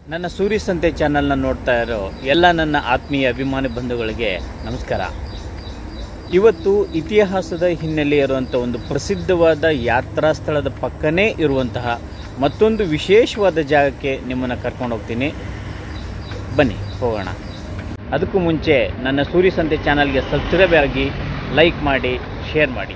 ನನ್ನ ಸೂರಿ ಸಂತೆ ಚಾನಲ್ನ ನೋಡ್ತಾ ಇರೋ ಎಲ್ಲ ನನ್ನ ಆತ್ಮೀಯ ಅಭಿಮಾನಿ ಬಂಧುಗಳಿಗೆ ನಮಸ್ಕಾರ ಇವತ್ತು ಇತಿಹಾಸದ ಹಿನ್ನೆಲೆ ಇರುವಂಥ ಒಂದು ಪ್ರಸಿದ್ಧವಾದ ಯಾತ್ರಾ ಸ್ಥಳದ ಪಕ್ಕನೇ ಇರುವಂತಹ ಮತ್ತೊಂದು ವಿಶೇಷವಾದ ಜಾಗಕ್ಕೆ ನಿಮ್ಮನ್ನು ಕರ್ಕೊಂಡು ಹೋಗ್ತೀನಿ ಬನ್ನಿ ಹೋಗೋಣ ಅದಕ್ಕೂ ಮುಂಚೆ ನನ್ನ ಸೂರಿ ಸಂತೆ ಚಾನಲ್ಗೆ ಸಬ್ಸ್ಕ್ರೈಬ್ ಆಗಿ ಲೈಕ್ ಮಾಡಿ ಶೇರ್ ಮಾಡಿ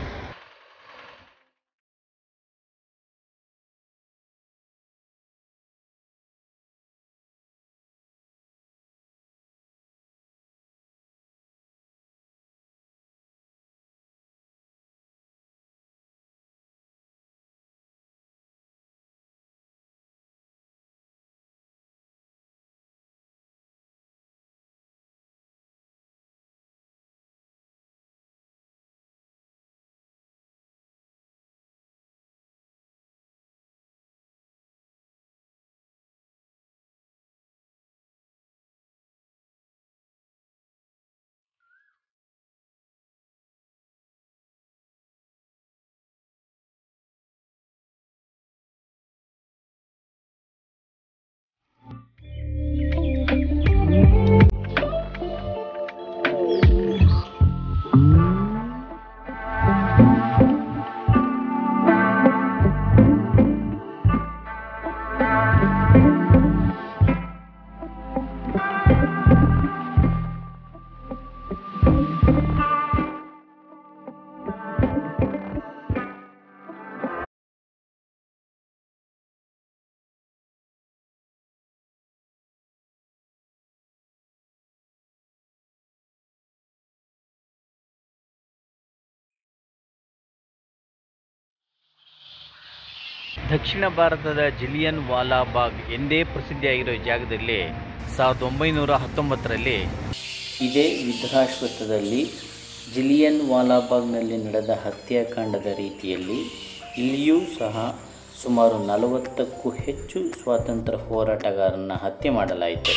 ದಕ್ಷಿಣ ಭಾರತದ ಜಿಲಿಯನ್ ವಾಲಾಬಾಗ್ ಎಂದೇ ಪ್ರಸಿದ್ಧಿಯಾಗಿರೋ ಈ ಜಾಗದಲ್ಲಿ ಸಾವಿರದ ಒಂಬೈನೂರ ಹತ್ತೊಂಬತ್ತರಲ್ಲಿ ಇದೇ ವಿಧ್ರಾಶ್ವತ್ಥದಲ್ಲಿ ಜಿಲಿಯನ್ ವಾಲಾಬಾಗ್ನಲ್ಲಿ ನಡೆದ ಹತ್ಯಾಕಾಂಡದ ರೀತಿಯಲ್ಲಿ ಇಲ್ಲಿಯೂ ಸಹ ಸುಮಾರು ನಲವತ್ತಕ್ಕೂ ಹೆಚ್ಚು ಸ್ವಾತಂತ್ರ್ಯ ಹೋರಾಟಗಾರರನ್ನು ಹತ್ಯೆ ಮಾಡಲಾಯಿತು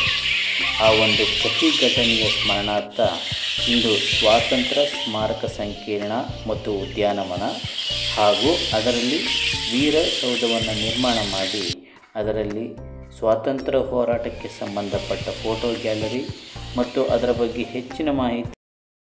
ಆ ಒಂದು ಪ್ರತಿಘಟನೆಯ ಸ್ಮರಣಾರ್ಥ ಇಂದು ಸ್ವಾತಂತ್ರ್ಯ ಸ್ಮಾರಕ ಸಂಕೀರ್ಣ ಮತ್ತು ಉದ್ಯಾನವನ ಹಾಗೂ ಅದರಲ್ಲಿ ವೀರ ಸೌಧವನ್ನು ನಿರ್ಮಾಣ ಮಾಡಿ ಅದರಲ್ಲಿ ಸ್ವಾತಂತ್ರ್ಯ ಹೋರಾಟಕ್ಕೆ ಸಂಬಂಧಪಟ್ಟ ಫೋಟೋ ಗ್ಯಾಲರಿ ಮತ್ತು ಅದರ ಬಗ್ಗೆ ಹೆಚ್ಚಿನ ಮಾಹಿತಿ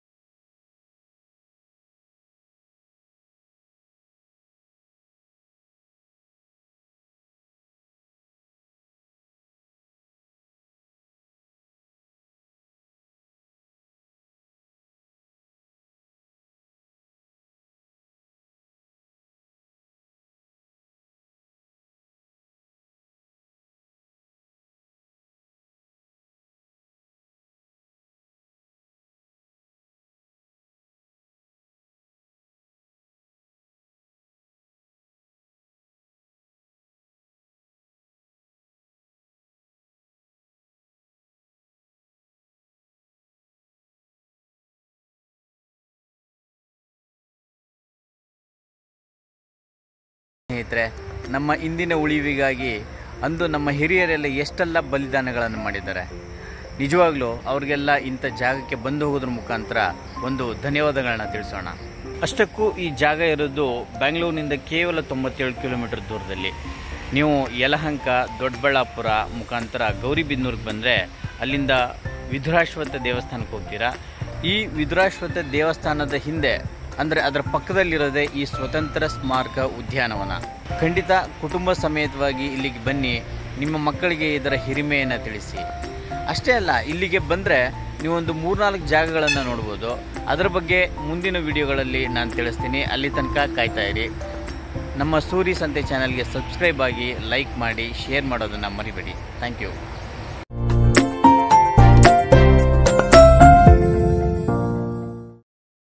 ಸ್ನೇಹಿತರೆ ನಮ್ಮ ಇಂದಿನ ಉಳಿವಿಗಾಗಿ ಅಂದು ನಮ್ಮ ಹಿರಿಯರೆಲ್ಲ ಎಷ್ಟೆಲ್ಲ ಬಲಿದಾನಗಳನ್ನು ಮಾಡಿದ್ದಾರೆ ನಿಜವಾಗ್ಲೂ ಅವ್ರಿಗೆಲ್ಲ ಇಂಥ ಜಾಗಕ್ಕೆ ಬಂದು ಹೋಗೋದ್ರ ಮುಖಾಂತರ ಒಂದು ಧನ್ಯವಾದಗಳನ್ನ ತಿಳಿಸೋಣ ಅಷ್ಟಕ್ಕೂ ಈ ಜಾಗ ಇರೋದು ಬೆಂಗಳೂರಿನಿಂದ ಕೇವಲ ತೊಂಬತ್ತೇಳು ಕಿಲೋಮೀಟರ್ ದೂರದಲ್ಲಿ ನೀವು ಯಲಹಂಕ ದೊಡ್ಡಬಳ್ಳಾಪುರ ಮುಖಾಂತರ ಗೌರಿಬಿದನೂರಿಗೆ ಬಂದರೆ ಅಲ್ಲಿಂದ ವಿಧುರಾಶ್ವತ್ಥ ದೇವಸ್ಥಾನಕ್ಕೆ ಹೋಗ್ತೀರಾ ಈ ವಿಧುರಾಶ್ವತ್ಥ ದೇವಸ್ಥಾನದ ಹಿಂದೆ ಅಂದರೆ ಅದರ ಪಕ್ಕದಲ್ಲಿರೋದೇ ಈ ಸ್ವತಂತ್ರ ಸ್ಮಾರಕ ಉದ್ಯಾನವನ ಖಂಡಿತ ಕುಟುಂಬ ಸಮೇತವಾಗಿ ಇಲ್ಲಿಗೆ ಬನ್ನಿ ನಿಮ್ಮ ಮಕ್ಕಳಿಗೆ ಇದರ ಹಿರಿಮೆಯನ್ನು ತಿಳಿಸಿ ಅಷ್ಟೇ ಅಲ್ಲ ಇಲ್ಲಿಗೆ ಬಂದರೆ ನೀವೊಂದು ಮೂರ್ನಾಲ್ಕು ಜಾಗಗಳನ್ನು ನೋಡ್ಬೋದು ಅದರ ಬಗ್ಗೆ ಮುಂದಿನ ವಿಡಿಯೋಗಳಲ್ಲಿ ನಾನು ತಿಳಿಸ್ತೀನಿ ಅಲ್ಲಿ ತನಕ ಕಾಯ್ತಾ ಇರಿ ನಮ್ಮ ಸೂರಿ ಸಂತೆ ಚಾನಲ್ಗೆ ಸಬ್ಸ್ಕ್ರೈಬ್ ಆಗಿ ಲೈಕ್ ಮಾಡಿ ಶೇರ್ ಮಾಡೋದನ್ನು ಮರಿಬೇಡಿ ಥ್ಯಾಂಕ್ ಯು